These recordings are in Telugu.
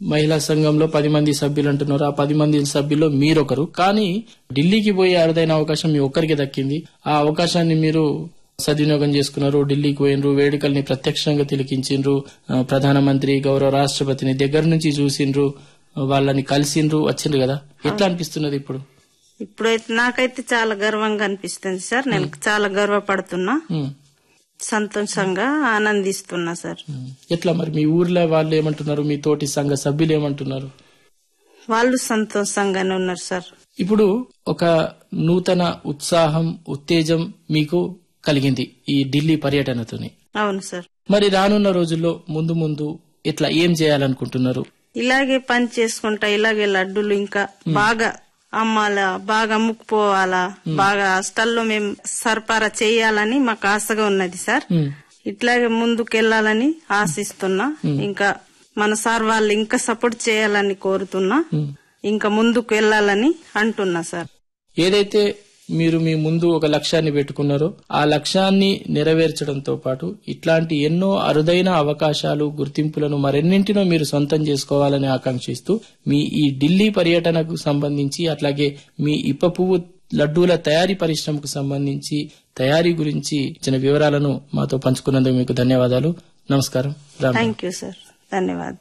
మహిళా సంఘంలో పది మంది సభ్యులు అంటున్నారు ఆ పది మంది సభ్యుల్లో మీరొకరు కానీ ఢిల్లీకి పోయే అరుదైన అవకాశం మీ ఒక్కరికి దక్కింది ఆ అవకాశాన్ని మీరు సద్వినియోగం చేసుకున్నారు ఢిల్లీకి పోయినరు వేడుకల్ని ప్రత్యక్షంగా తిలకించిండ్రు ఆ, ప్రధానమంత్రి గౌరవ రాష్ట్రపతిని దగ్గర నుంచి చూసిండ్రు వాళ్ళని కలిసిండ్రు వచ్చిండ్రు కదా ఎట్లా అనిపిస్తున్నది ఇప్పుడు ఇప్పుడైతే నాకైతే చాలా గర్వంగా అనిపిస్తుంది సార్ నేను చాలా గర్వపడుతున్నా ఉమ్, సంతోషంగా ఆనందిస్తున్నా సార్ ఉమ్. ఎట్లా మరి మీ ఊర్లో వాళ్ళు ఏమంటున్నారు మీ తోటి సంఘ సభ్యులు ఏమంటున్నారు వాళ్ళు సంతోషంగానే ఉన్నారు సార్ ఇప్పుడు ఒక నూతన ఉత్సాహం ఉత్తేజం మీకు కలిగింది ఈ ఢిల్లీ పర్యటనతోని అవును సార్ మరి రానున్న రోజుల్లో ముందు ముందు ఇట్లా ఏం చేయాలనుకుంటున్నారు ఇలాగే పని చేసుకుంటా ఇలాగే లడ్డూలు ఇంకా బాగా అమ్మాలా బాగా అమ్ముకుపోవాలా బాగా హాస్టల్లో మేము సరఫరా చేయాలని మాకు ఆశగా ఉన్నది సార్ ఉమ్, ఇట్లాగే ముందుకెళ్లాలని ఆశిస్తున్నా ఇంకా మన సార్ వాళ్ళు ఇంకా సపోర్ట్ చేయాలని కోరుతున్నా ఉమ్. ఇంకా ముందుకు వెళ్ళాలని అంటున్నా సార్ ఏదైతే మీరు మీ ముందు ఒక లక్ష్యాన్ని పెట్టుకున్నారో ఆ లక్ష్యాన్ని నెరవేర్చడంతో పాటు ఇట్లాంటి ఎన్నో అరుదైన అవకాశాలు గుర్తింపులను మరెన్నింటినో మీరు సొంతం చేసుకోవాలని ఆకాంక్షిస్తూ మీ ఈ ఢిల్లీ పర్యటనకు సంబంధించి అట్లాగే మీ ఇప్ప పువ్వు లడ్డూల తయారీ పరిశ్రమకు సంబంధించి తయారీ గురించి ఇచ్చిన వివరాలను మాతో పంచుకున్నందుకు మీకు ధన్యవాదాలు నమస్కారం రామ్ థ్యాంక్ యూ సార్ ధన్యవాదాలు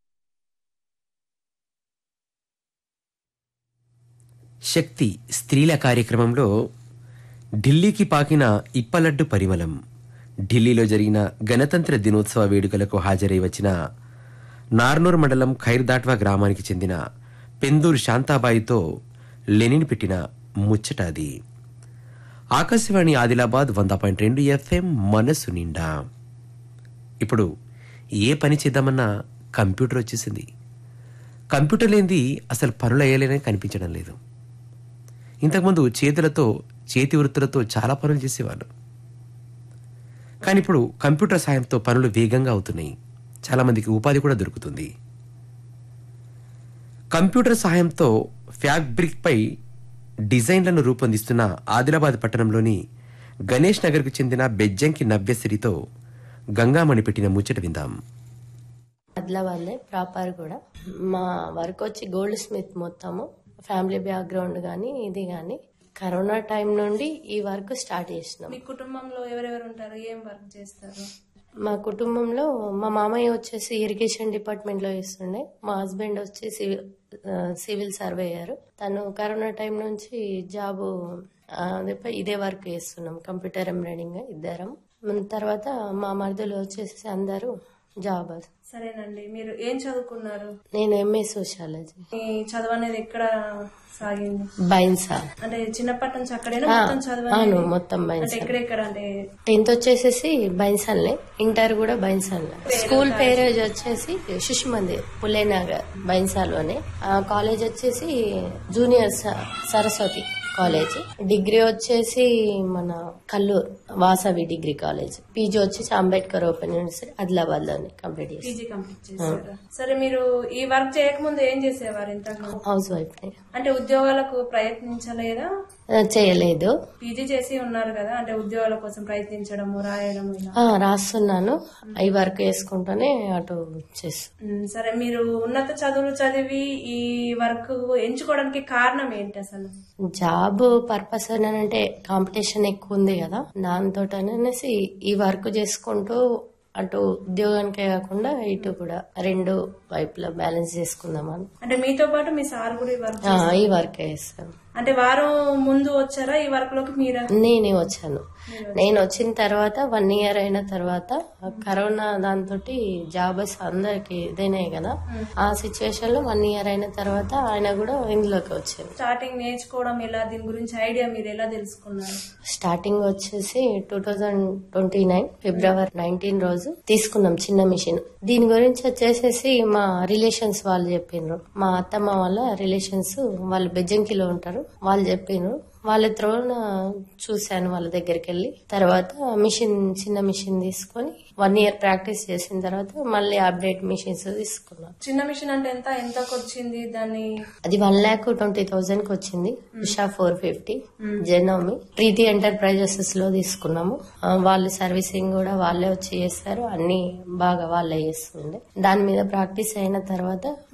శక్తి స్త్రీల కార్యక్రమంలో ఢిల్లీకి పాకిన ఇప్పలడ్డు పరిమళం ఢిల్లీలో జరిగిన గణతంత్ర దినోత్సవ వేడుకలకు హాజరై వచ్చిన నార్నూర్ మండలం ఖైర్దాట్వా గ్రామానికి చెందిన పెందూరు శాంతాబాయితో లెనిన్ పెట్టిన ముచ్చట అది ఆకాశవాణి ఆదిలాబాద్ వంద పాయింట్ రెండు ఎఫ్ఎం మనసు నిండా ఇప్పుడు ఏ పని చేద్దామన్నా కంప్యూటర్ వచ్చేసింది కంప్యూటర్ లేనిది అసలు పనులు అయ్యలేనే కనిపించడం లేదు ఇంతకుముందు చేతులతో చేతి వృత్తులతో చాలా పనులు చేసేవాళ్ళు కానీ ఇప్పుడు కంప్యూటర్ సాయంతో పనులు వేగంగా అవుతున్నాయి చాలా మందికి ఉపాధి కూడా దొరుకుతుంది కంప్యూటర్ సహాయంతో ఫ్యాబ్రిక్ పై డిజైన్లను రూపొందిస్తున్న ఆదిలాబాద్ పట్టణంలోని గణేష్ నగర్కు చెందిన బెజ్జంకి నవ్యశ్రీతో గంగామణి పెట్టిన ముచ్చట విందాం ఆదిలాబాద్లే ప్రాపర్ కూడా మా వర్క్ వచ్చి గోల్డ్ స్మిత్ మొత్తము ఫ్యామిలీ బ్యాక్గ్రౌండ్ కానీ ఇది కానీ కరోనా టైం నుండి ఈ వర్క్ స్టార్ట్ చేసినాం మీ కుటుంబంలో ఎవరెవరు ఉంటారు ఏం వర్క్ చేస్తారు మా కుటుంబంలో మా మామయ్య వచ్చేసి ఇరిగేషన్ డిపార్ట్మెంట్ లో చేస్తుండే మా హస్బెండ్ వచ్చి సివిల్ ఆ, సివిల్ సర్వేయర్ తను కరోనా టైం నుంచి జాబ్ ఇదే వర్క్ చేస్తున్నాం కంప్యూటర్ ఎంబ్రాయిడింగ్ ఇద్దరం మన తర్వాత మా మరుదులు వచ్చేసి అందరూ జాబ్ సరేనండి మీరు ఏం చదువుకున్నారు నేను ఎంఏ సోషాలజీ మీ చదువు అనేది ఎక్కడ సాగింది బైన్సా అంటే చిన్నప్పటి నుంచి అక్కడేనా ఆ, మొత్తం చదువు అవును అనేది? మొత్తం అంటే బైన్సా ఎక్కడెక్కడ అంటే టెన్త్ వచ్చేసేసి బైన్సన్లే ఇంటర్ కూడా బైన్సన్లే స్కూల్ పేరు వచ్చేసి శిశు మందిర్ పులేనగర్ బైన్సాలోనే ఆ కాలేజ్ వచ్చేసి జూనియర్ స- సరస్వతి కాలేజ్ డిగ్రీ వచ్చేసి మన Kallur Vasavi degree college PG వచ్చేసి అంబేద్కర్ ఓపెన్ యూనివర్సిటీ ఆదిలాబాద్ లోనే కంప్లీట్ చేసి పీజీ కంప్లీట్ చేశారు సరే మీరు ఈ వర్క్ చేయకముందు ఏం చేసేవారు ఇంతకు హౌస్ వైఫ్ అంటే ఉద్యోగాలకు ప్రయత్నించలేదా చేయలేదు పీజీ చేసి ఉన్నారు కదా అంటే ఉద్యోగాల కోసం ప్రయత్నించడము రాయడం ఇలా ఆ, రాస్తున్నాను ఈ వర్క్ చేసుకుంటూనే అటు చేస్తాను ఉమ్, సరే మీరు ఉన్నత చదువులు చదివి ఈ వర్క్ ఎంచుకోవడానికి కారణం ఏంటి అసలు జాబ్ పర్పస్ అంటే కాంపిటీషన్ ఎక్కువ ఉంది కదా దాంతో అనేసి ఈ వర్క్ చేసుకుంటూ అటు ఉద్యోగానికే కాకుండా ఇటు కూడా రెండు వైపులా బ్యాలెన్స్ చేసుకుందామని అంటే మీతో పాటు మీ సార్ కూడా ఈ వర్క్ ఆ, ఈ వర్క్ చేస్తాను అంటే వారం ముందు వచ్చారా ఈ వర్క్ లోకి మీరా నేనే వచ్చాను నేను వచ్చిన తర్వాత వన్ ఇయర్ అయిన తర్వాత కరోనా దాంతో జాబర్స్ అందరికి ఇదైనాయి కదా ఆ సిచ్యువేషన్ లో వన్ ఇయర్ అయిన తర్వాత ఆయన కూడా ఇందులోకి వచ్చారు స్టార్టింగ్ నేర్చుకోవడం ఎలా దీని గురించి ఐడియా మీరు ఎలా తెలుసుకున్నారు స్టార్టింగ్ వచ్చేసి టూ థౌజండ్ ట్వంటీ నైన్ ఫిబ్రవరి నైన్టీన్ రోజు తీసుకున్నాం చిన్న మిషన్ దీని గురించి వచ్చేసేసి మా రిలేషన్స్ వాళ్ళు చెప్పిండ్రు మా అత్తమ్మ వాళ్ళ రిలేషన్స్ వాళ్ళు బెజ్జంకిలో ఉంటారు వాళ్ళు చెప్పిండ్రు వాళ్ళ త్రోన చూశాను వాళ్ళ దగ్గరికి వెళ్ళి తర్వాత మిషన్ చిన్న మిషన్ తీసుకొని వన్ ఇయర్ ప్రాక్టీస్ చేసిన తర్వాత మళ్ళీ అప్డేట్ మిషన్స్ తీసుకున్నాను చిన్న మిషన్ అంటే ఎంత ఎంతకు వచ్చింది దాన్ని అది వన్ ల్యాక్ ట్వంటీ థౌసండ్ కి వచ్చింది Usha four fifty Janome Preethi enterprises లో తీసుకున్నాము ఆ, వాళ్ళు సర్వీసింగ్ కూడా వాళ్ళే వచ్చి చేస్తారు అన్ని బాగా వాళ్ళే చేస్తుండే దాని మీద ప్రాక్టీస్ అయిన తర్వాత